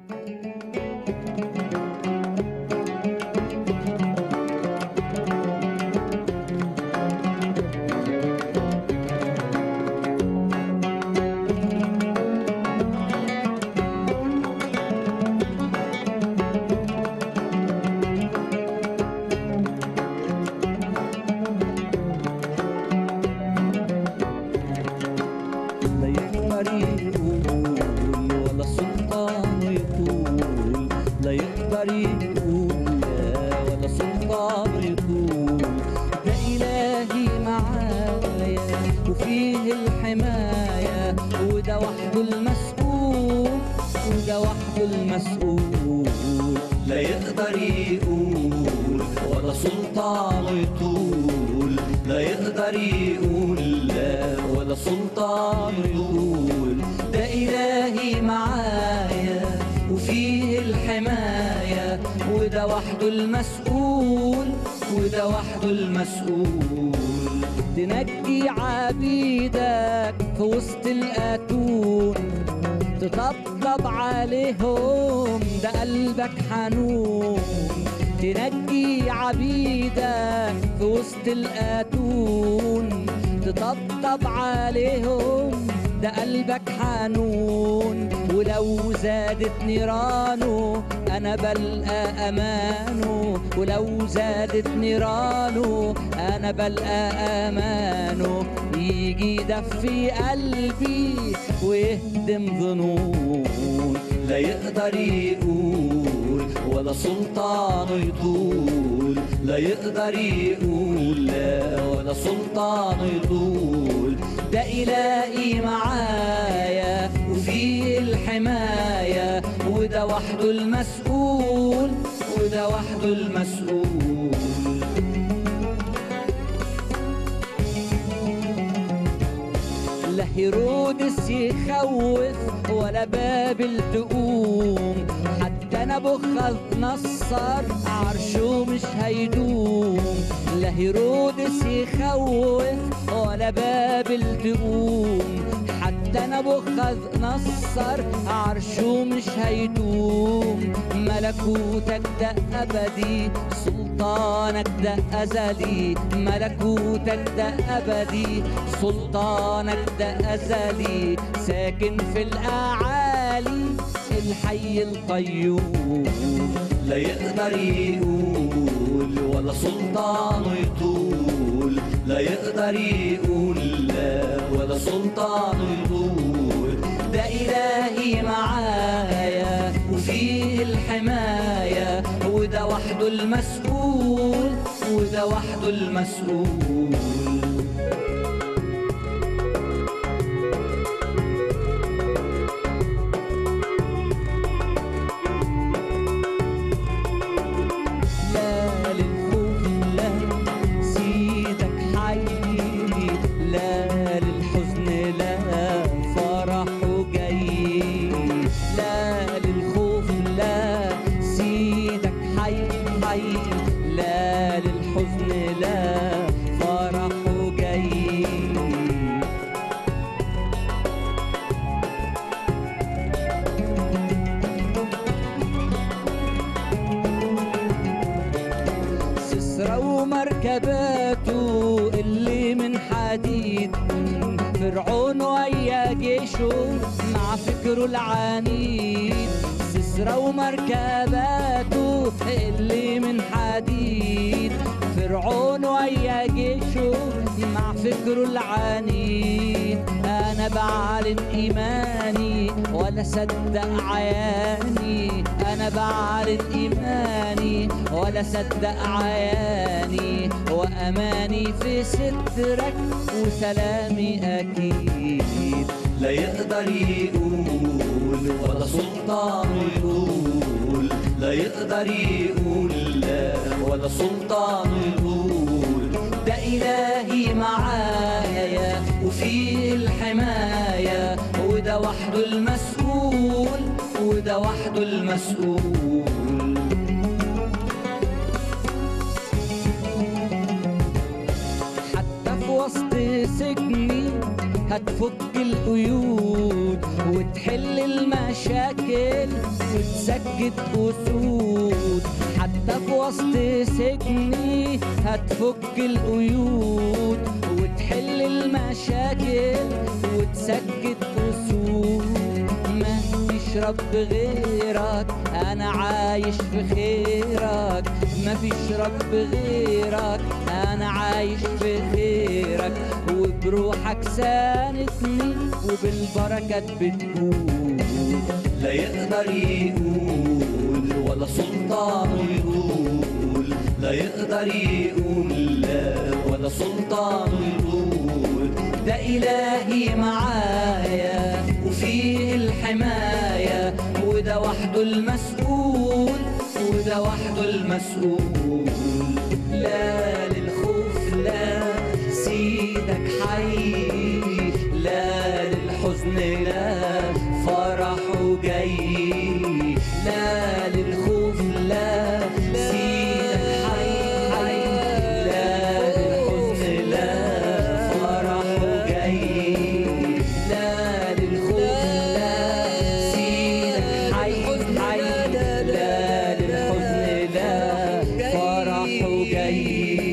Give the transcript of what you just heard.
لا يقدر يقول ولا سلطان يقول لا يقدر يقول لا ولا سلطان يقول ده إلهي معايا وفيه الحماية وده وحده المسؤول وده وحده المسؤول لا يقدر يقول ولا سلطان يطول لا يقدر يقول لا ولا سلطان يقول ده إلهي معايا وفيه الحماية وده وحده المسؤول وده وحده المسؤول تنجي عبيدك في وسط الأتون تطبطب عليهم ده قلبك حنون تنجي عبيدك في وسط الأتون تطبطب عليهم ده قلبك حنون ولو زادت نيرانه انا بلقى امانه ولو زادت نيرانه انا بلقى امانه يجي يدفي قلبي ويهدم ظنون لا يقدر يقول ولا سلطان يطول لا يقدر يقول لا ولا سلطان يطول ده إلهي معايا وفيه الحماية وده وحده المسؤول وده وحده المسؤول لا هيرودس يخوف ولا بابل تقوم حتى نبوخذ نصر عرشه مش هيدوم لا هيرودس يخوف ولا بابل تقوم حتى نبوخذ نصر عرشه مش هيدوم ملكوتك ده أبدي سلطانك ده أزلي ملكوتك ده أبدي سلطانك ده أزلي ساكن في الأعالي الحي القيوم لا يقدر يقول ولا سلطانه يطول لا يقدر يقول لا ولا سلطانه يطول ده إلهي معايا وفيه الحماية وده وحده المسؤول وده وحده المسؤول لا للخوف لا سيدك حي لا للحزن لا فرح جاي لا للخوف لا سيدك حي حي لا للحزن لا فرح جاي سسرة ومركباته اللي من حديد فرعون ويا جيشه مع فكره العنيد سسرة ومركباته اللي من حديد فرعون ويا جيشه مع فكره العنيد انا بعلن ايماني ولا صدق عياني انا بعلن ايماني ولا صدق عياني واماني في سترك وسلامي اكيد لا يقدر يقول ولا سلطان يقول لا يقدر يقول لا ولا سلطان يقول ده إلهي معايا وفيه الحماية وده وحده المسؤول وده وحده المسؤول حتى في وسط سجني هتفك القيود وتحل المشاكل وتسجد أسود حتى في وسط سجني هتفك القيود وتحل المشاكل وتسجد أسود ما فيش رب غيرك انا عايش في خيرك ما فيش رب غيرك انا عايش في خيرك وبروحك ساندني وبالبركات بتقول لا يقدر يقول ولا سلطان يقول لا يقدر يقول لا ولا سلطان يقول ده إلهي معايا وفيه الحماية وده وحده المسؤول وده وحده المسؤول لا للخوف لا سيدك حي لا للحزن لا فرحه جاي لا للخوف لا سيدك حي حي لا للحزن لا فرحه جاي لا للخوف لا سيدك حي حي لا للحزن لا فرحه جاي